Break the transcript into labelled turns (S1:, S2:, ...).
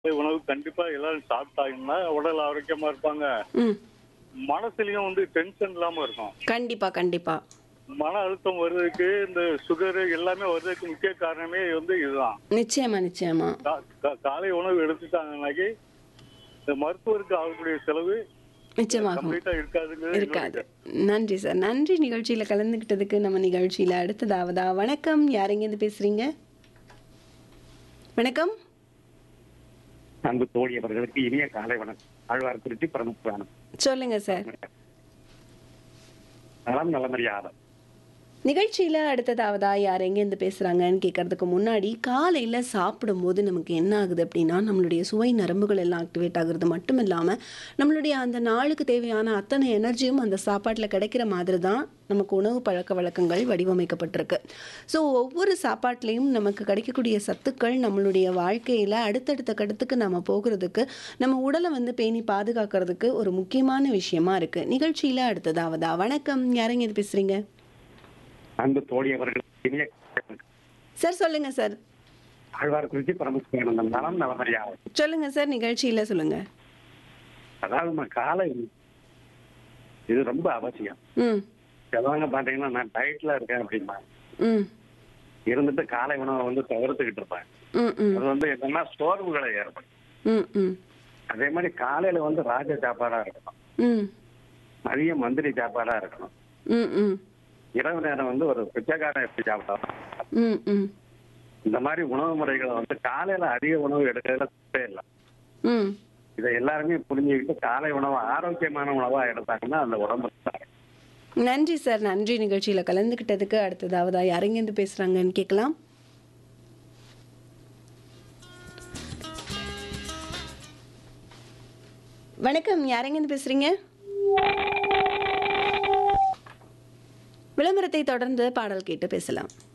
S1: உணவு கண்டிப்பா எல்லாரும் சாப்பிட்டாங்கன்னா உடல் ஆரோக்கியமா இருப்பாங்க
S2: ம்
S1: மனசுலயும் வந்து டென்ஷன் இல்லாம இருக்கும்
S2: கண்டிப்பா கண்டிப்பா
S1: மன அழுத்தம் வர்றதுக்கு இந்த சுகர் எல்லாமே வர்றதுக்கு முக்கிய காரணமே வந்து இதுதான்
S2: நிச்சயமா நிச்சயமா
S1: கா- கா- காலை உணவு எடுத்துட்டாங்கன்னாக்கி இந்த மருத்துவருக்கு ஆகக்கூடிய செலவு
S2: நிச்சயமாகும்
S1: கம்ப்ளீட்டா இருக்காதுங்கிறது
S2: இருக்காது
S1: என்னுடைய
S2: நன்றி சார் நன்றி நிகழ்ச்சியில கலந்துக்கிட்டதுக்கு நம்ம நிகழ்ச்சியில அடுத்ததாவதா வணக்கம் யாரெங்கேருந்து பேசுறீங்க வணக்கம்
S3: அன்பு தோழி அவர்களுக்கு இனிய காலை வணக்கம் ஆழ்வார்குறிச்சி பிரமுఖானம்
S2: சொல்லுங்க சார்
S3: நலம் நலமறியாதம்
S2: நிகழ்ச்சியில அடுத்ததாவதா யார் எங்கேருந்து பேசுறாங்கன்னு கேட்கறதுக்கு முன்னாடி காலையில சாப்பிடும்போது நமக்கு என்ன ஆகுது அப்படின்னா நம்மளுடைய சுவை நரம்புகள் எல்லாம் ஆக்டிவேட் ஆகுறது மட்டும் இல்லாம நம்மளுடைய அந்த நாளுக்கு தேவையான அத்தனை எனர்ஜியும் அந்த சாப்பாட்டில் கிடைக்கிற மாதிரி தான் நமக்கு உணவு பழக்க வழக்கங்கள் வடிவமைக்கப்பட்டிருக்கு ஸோ ஒவ்வொரு சாப்பாட்லேயும் நமக்கு கிடைக்கக்கூடிய சத்துக்கள் நம்மளுடைய வாழ்க்கையில் அடுத்தடுத்த கட்டத்துக்கு நம்ம போகிறதுக்கு நம்ம உடலை வந்து பேணி பாதுகாக்கிறதுக்கு ஒரு முக்கியமான விஷயமா இருக்கு நிகழ்ச்சியில் அடுத்ததாவதா வணக்கம் யாரெங்க இது பேசுறீங்க
S3: அன்பு தோழி அவர்களுக்கு இனிய காலை வணக்கம்.
S2: சார் சொல்லுங்க சார்
S3: ஆழ்வார்குறிச்சி பிரமுகானந்தம் நலம் நலமறியாதம்
S2: சொல்லுங்க சார் நிகழ்ச்சியில சொல்லுங்க
S3: அதாவது நம்ம காலை இது ரொம்ப அவசியம்
S2: ம்
S3: சிலவங்க பாத்தீங்கன்னா நான் டயட்ல இருக்கேன் அப்படின்னா
S2: ம்
S3: இருந்துட்டு காலை உணவை வந்து தவிர்த்துக்கிட்டு இருப்பேன்
S2: ம் ம்
S3: அது வந்து என்னன்னா சோர்வுகளை ஏற்படும்
S2: ம் ம்
S3: அதே மாதிரி காலையில வந்து ராஜ சாப்பாடா இருக்கணும்
S2: ம்
S3: மதியம் மந்திரி சாப்பாடா இருக்கணும்
S2: ம் ம்
S3: இரவு நேரம் வந்து ஒரு பிச்சைக்காரன் எப்படி சாப்பிடலாம்
S2: ம் ம்
S3: இந்த மாதிரி உணவு முறைகளை வந்து காலையில அதிக உணவு எடுக்கிறதுல தப்பே இல்லை
S2: ம்
S3: இதை எல்லாருமே புரிஞ்சுக்கிட்டு காலை உணவு ஆரோக்கியமான உணவா எடுத்தாங்கன்னா அந்த உடம்பு நல்லா இருக்கும்.
S2: நன்றி சார் நன்றி நிகழ்ச்சியில கலந்துக்கிட்டதுக்கு அடுத்ததாவதா யாரெங்கேருந்து பேசுறாங்கன்னு கேட்கலாம் வணக்கம் யாரெங்கேருந்து பேசுறீங்க விளம்பரத்தை தொடர்ந்து பாடல் கேட்டு பேசலாம்